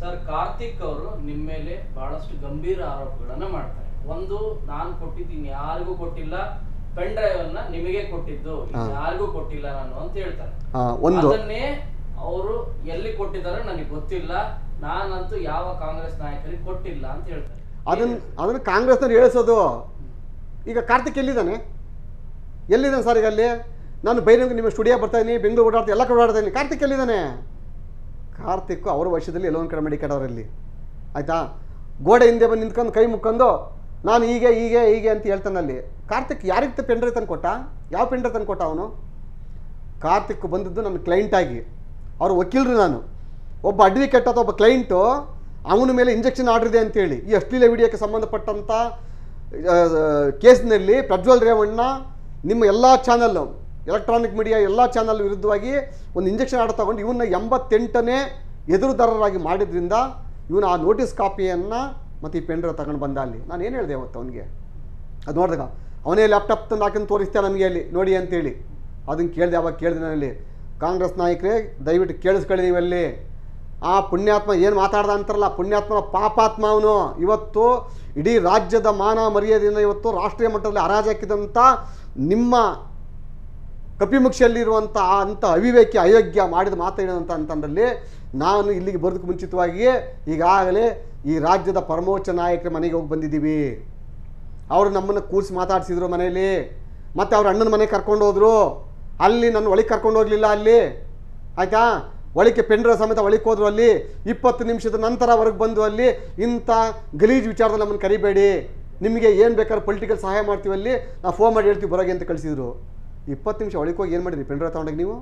Sir Karthik ಅವರು ನಿಮ್ಮ ಮೇಲೆ ಬಹಳಷ್ಟು ಗಂಭೀರ ಆರೋಪಗಳನ್ನ ಮಾಡ್ತಾರೆ ಒಂದು ನಾನು ಕೊಟ್ಟಿದ್ದೀನಿ ಯಾರಿಗೂ ಕೊಟ್ಟಿಲ್ಲ ಪೆನ್ ಡ್ರೈವ್ ಅನ್ನ ನಿಮಗೆ ಕೊಟ್ಟಿದ್ದು ಹಾ. ಯಾರಿಗೂ ಕೊಟ್ಟಿಲ್ಲ ನಾನು ಅಂತ ಹೇಳ್ತಾರೆ ಆ, ಒಂದು ಅದನ್ನೇ ಅವರು ಎಲ್ಲಿ ಕೊಟ್ಟಿದ್ದಾರೆ ನನಗೆ ಗೊತ್ತಿಲ್ಲ ನಾನಂತೂ ಯಾವ ಕಾಂಗ್ರೆಸ್ ನಾಯಕರಿಗೆ ಕೊಟ್ಟಿಲ್ಲ ಅಂತ ಹೇಳ್ತಾರೆ ಅದನ್ನ ಅದನ್ನು ಕಾಂಗ್ರೆಸ್ನವ್ರು ಹೇಳಿಸೋದು ಈಗ ಕಾರ್ತಿಕ್ ಎಲ್ಲಿದ್ದಾನೆ ಎಲ್ಲಿದ್ದಾನೆ ಸರ್ ಈಗ ಅಲ್ಲಿ ನಾನು ಬೈರಂಗ್ ನಿಮ್ಮ ಸ್ಟುಡಿಯೋ ಬರ್ತಾ ಇದ್ದೀನಿ ಬೆಂಗಳೂರು ಓಡಾಡ್ತೀನಿ ಎಲ್ಲ ಕಡೆ ಓಡಾಡ್ತಾ ಇದ್ದೀನಿ ಕಾರ್ತಿಕ್ ಎಲ್ಲಿದ್ದಾನೆ ಕಾರ್ತಿಕ್ ಅವ್ರ ವಶದಲ್ಲಿ ಎಲ್ಲೋ ಒಂದು ಕಡೆ ಮಡಿಕಡವರಲ್ಲಿ ಆಯಿತಾ ಗೋಡೆ ಹಿಂದೆ ಬಂದು ನಿಂತ್ಕೊಂಡು ಕೈ ಮುಕ್ಕೊಂಡು ನಾನು ಹೀಗೆ ಹೀಗೆ ಹೀಗೆ ಅಂತ ಹೇಳ್ತಾನೆ ಅಲ್ಲಿ ಕಾರ್ತಿಕ್ ಯಾರಿಗೆ ಪೆಂಡ್ರೆ ತಂದು ಕೊಟ್ಟ ಯಾವ ಪೆಂಡ್ರೆ ತಂದು ಕೊಟ್ಟ ಅವನು ಕಾರ್ತಿಕ್ ಬಂದದ್ದು ನನ್ನ ಕ್ಲೈಂಟಾಗಿ ಅವ್ರ ವಕೀಲರು ನಾನು ಒಬ್ಬ ಅಡ್ವೊಕೇಟ್ ಅಥವಾ ಒಬ್ಬ ಕ್ಲೈಂಟು ಅವನ ಮೇಲೆ ಇಂಜೆಕ್ಷನ್ ಆರ್ಡರ್ ಇದೆ ಅಂತೇಳಿ ಈ ಅಶ್ಲೀಲ ವಿಡಿಯೋಕ್ಕೆ ಸಂಬಂಧಪಟ್ಟಂಥ ಆ, ಕೇಸ್ನಲ್ಲಿ ಪ್ರಜ್ವಲ್ ರೇವಣ್ಣ ನಿಮ್ಮ ಎಲ್ಲ ಚಾನಲ್ಲು ಎಲೆಕ್ಟ್ರಾನಿಕ್ ಮೀಡಿಯಾ ಎಲ್ಲ ಚಾನಲ್ ವಿರುದ್ಧವಾಗಿ ಒಂದು ಇಂಜೆಕ್ಷನ್ ಆರ್ಡರ್ ತಗೊಂಡು ಇವನ್ನ ಎಂಬತ್ತೆಂಟನೇ ಎದುರುದಾರರಾಗಿ ಮಾಡಿದ್ರಿಂದ ಇವನು ಆ ನೋಟಿಸ್ ಕಾಪಿಯನ್ನು ಮತ್ತು ಈ ಪೆಂಡ್ರ ತಗೊಂಡು ಬಂದ ಅಲ್ಲಿ ನಾನು ಏನು ಹೇಳಿದೆ ಅವತ್ತು ಅವನಿಗೆ ಅದು ನೋಡಿದಾಗ ಅವನೇ ಲ್ಯಾಪ್ಟಾಪ್ ತಂದು ಹಾಕೊಂಡು ತೋರಿಸ್ತೆ ನನಗೆ ಅಲ್ಲಿ ನೋಡಿ ಅಂತೇಳಿ ಅದನ್ನು ಕೇಳಿದೆ ಅವಾಗ ಕೇಳಿದೆ ನಾನಲ್ಲಿ ಕಾಂಗ್ರೆಸ್ ನಾಯಕರೇ ದಯವಿಟ್ಟು ಕೇಳಿಸ್ಕೊಳ್ಳಿ ನೀವಲ್ಲಿ ಆ ಪುಣ್ಯಾತ್ಮ ಏನು ಮಾತಾಡ್ದ ಅಂತಾರಲ್ಲ ಪುಣ್ಯಾತ್ಮನ ಪಾಪಾತ್ಮ ಅವನು ಇವತ್ತು ಇಡೀ ರಾಜ್ಯದ ಮಾನ ಮರ್ಯಾದೆಯಿಂದ ಇವತ್ತು ರಾಷ್ಟ್ರೀಯ ಮಟ್ಟದಲ್ಲಿ ಹರಾಜಾಕಿದಂಥ ನಿಮ್ಮ ಕಪಿಮುಕ್ಷಿಯಲ್ಲಿರುವಂಥ ಅಂಥ ಅವಿವೇಕಿ ಅಯೋಗ್ಯ ಮಾಡಿದ ಮಾತಾಡಿದಂಥ ಅಂತಂದಲ್ಲಿ ನಾನು ಇಲ್ಲಿಗೆ ಬರೋದಕ್ಕೆ ಮುಂಚಿತವಾಗಿ ಈಗಾಗಲೇ ಈ ರಾಜ್ಯದ ಪರಮೋಚ್ಚ ನಾಯಕರ ಮನೆಗೆ ಹೋಗಿ ಬಂದಿದ್ದೀವಿ ಅವರು ನಮ್ಮನ್ನು ಕೂರಿಸಿ ಮಾತಾಡಿಸಿದ್ರು ಮನೆಯಲ್ಲಿ ಮತ್ತು ಅವ್ರ ಅಣ್ಣನ ಮನೆಗೆ ಕರ್ಕೊಂಡು ಹೋದ್ರು ಅಲ್ಲಿ ನನ್ನ ಒಳಗೆ ಕರ್ಕೊಂಡು ಹೋಗಲಿಲ್ಲ ಅಲ್ಲಿ ಆಯಿತಾ ಒಳಗೆ ಪೆಂಡ್ರ ಸಮೇತ ಒಳಗೆ ಹೋದ್ರು ಅಲ್ಲಿ ಇಪ್ಪತ್ತು ನಿಮಿಷದ ನಂತರ ಹೊರಗೆ ಬಂದು ಅಲ್ಲಿ ಇಂಥ ಗಲೀಜು ವಿಚಾರದಲ್ಲಿ ನಮ್ಮನ್ನು ಕರಿಬೇಡಿ ನಿಮಗೆ ಏನು ಬೇಕಾದ್ರೆ ಪೊಲಿಟಿಕಲ್ ಸಹಾಯ ಮಾಡ್ತೀವಿ ಅಲ್ಲಿ ನಾವು ಫೋನ್ ಮಾಡಿ ಹೇಳ್ತೀವಿ ಬರೋಗೆ ಅಂತ ಕಳಿಸಿದ್ರು ಇಪ್ಪತ್ತು ನಿಮಿಷ ಒಳಗೆ ಹೋಗಿ ಏನು ಮಾಡಿದ್ರಿ ಪೆಂಡ್ರ ತೊಗೊಂಡಾಗ ನೀವು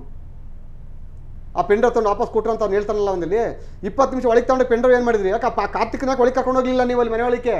ಆ ಪೆಂಡ್ರ ತೊಗೊಂಡು ವಾಪಸ್ ಕೊಟ್ರು ಅಂತ ಅವ್ನು ಹೇಳ್ತಾನಲ್ಲ ಒಂದಲ್ಲಿ ಇಪ್ಪತ್ತು ನಿಮಿಷ ಒಳಗೆ ತೊಗೊಂಡು ಪೆಂಡ್ರ ಏನು ಮಾಡಿದ್ರಿ ಯಾಕೆ ಆ ಕಾರ್ತಿಕ್ನಾಗ ಒಳಗೆ ಕರ್ಕೊಂಡು ಹೋಗಲಿಲ್ಲ ನೀವು ಅಲ್ಲಿ ಮನೆ ಒಳಗೆ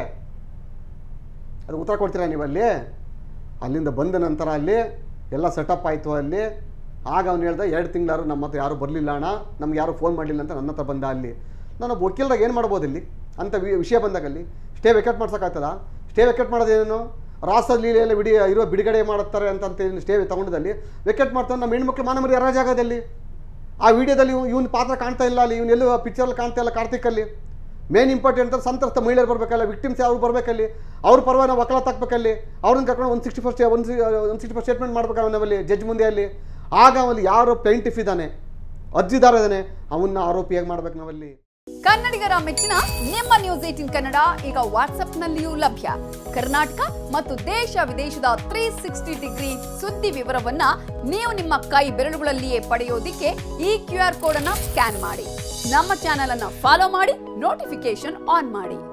ಅದು ಉತ್ತರ ಕೊಡ್ತೀರಾ ನೀವು ಅಲ್ಲಿ ಅಲ್ಲಿಂದ ಬಂದ ನಂತರ ಅಲ್ಲಿ ಎಲ್ಲ ಸೆಟಪ್ ಆಯಿತು ಅಲ್ಲಿ ಆಗ ಅವ್ನು ಹೇಳ್ದ ಎರಡು ತಿಂಗಳಾರು ನಮ್ಮ ಹತ್ರ ಯಾರು ಬರಲಿಲ್ಲ ಅಣ್ಣ ನಮ್ಗೆ ಯಾರು ಫೋನ್ ಮಾಡಲಿಲ್ಲ ಅಂತ ನನ್ನ ಹತ್ರ ಬಂದ ಅಲ್ಲಿ ನಾನು ಒಬ್ಬ ವಕೀಲರಾಗ ಏನು ಮಾಡ್ಬೋದು ಇಲ್ಲಿ ಅಂತ ವಿ- ವಿಷಯ ಬಂದಾಗ ಅಲ್ಲಿ ಸ್ಟೇ ವೆಕೆಟ್ ಮಾಡ್ಸೋಕ್ಕಾಗ್ತದ ಸ್ಟೇ ವೆಕೆಟ್ ಮಾಡೋದೇನು ರಾಸ ಲೀಲೆಯಲ್ಲಿ ಬಿಡಿ ಇರೋ ಬಿಡುಗಡೆ ಮಾಡುತ್ತಾರೆ ಅಂತ ಅಂತ ಸ್ಟೇ ತಗೊಂಡದಲ್ಲಿ ವೆಕೆಟ್ ಮಾಡ್ತಾನೆ ನಮ್ಮ ಹೆಣ್ಮಕ್ಳು ಮಾನವರಿ ಅರಾಜಾಗದಲ್ಲಿ ಆ ವಿಡಿಯೋದಲ್ಲಿ ಇವನ್ ಪಾತ್ರ ಕಾಣ್ತಾ ಇಲ್ಲ ಅಲ್ಲಿ ಇವನು ಎಲ್ಲೂ ಪಿಕ್ಚರಲ್ಲಿ ಕಾಣ್ತಾ ಇಲ್ಲ ಕಾರ್ತಿಕಲ್ಲಿ ಮೇನ್ ಇಂಪಾರ್ಟೆಂಟ್ ಅಂತ ಸಂತ್ರಸ್ತ ಮಹಿಳೆಯರು ಬರಬೇಕಲ್ಲ ವಿಕ್ಟಿಮ್ಸ್ ಅವ್ರು ಬರಬೇಕಲ್ಲಿ ಅವ್ರ ಪರವಾಗಿ ನಾವು ವಕಾಲತ್ ಹಾಕ್ಬೇಕಲ್ಲಿ ಅವ್ರನ್ನ ಕರ್ಕೊಂಡು ಒಂದು ಸಿಕ್ಸ್ಟಿ ಫಸ್ಟ್ ಒಂದು ಒಂದು ಸಿಕ್ಸ್ಟಿ ಫಸ್ಟ್ ಸ್ಟೇಟ್ಮೆಂಟ್ ಮಾಡ್ಬೇಕು ಅವನಲ್ಲಿ ಜಡ್ಜ್ ಮುಂದೆ ಅಲ್ಲಿ ಆಗ ಅವಲ್ಲಿ ಯಾರು ಪ್ಲೇಂಟಿಫ್ ಇದ್ದಾನೆ ಅರ್ಜಿದಾರ ಇದ್ದಾನೆ ಅವನ್ನ ಆರೋಪಿಯಾಗಿ ಮಾಡ್ಬೇಕು ನಾವಲ್ಲಿ ಕನ್ನಡಿಗರ ಮೆಚ್ಚಿನ ನಿಮ್ಮ ನ್ಯೂಸ್ ಏಟಿನ್ ಕನ್ನಡ ಈಗ ವಾಟ್ಸ್ಆಪ್ನಲ್ಲಿಯೂ ಲಭ್ಯ ಕರ್ನಾಟಕ ಮತ್ತು ದೇಶ ವಿದೇಶದ ತ್ರೀ ಸಿಕ್ಸ್ಟಿ ಡಿಗ್ರಿ ಸುದ್ದಿ ವಿವರವನ್ನ ನೀವು ನಿಮ್ಮ ಕೈ ಬೆರಳುಗಳಲ್ಲಿಯೇ ಪಡೆಯೋದಿಕ್ಕೆ ಈ ಕ್ಯೂ ಆರ್ ಕೋಡ್ ಅನ್ನ ಸ್ಕ್ಯಾನ್ ಮಾಡಿ ನಮ್ಮ ಚಾನೆಲ್ ಅನ್ನ ಫಾಲೋ ಮಾಡಿ ನೋಟಿಫಿಕೇಶನ್ ಆನ್ ಮಾಡಿ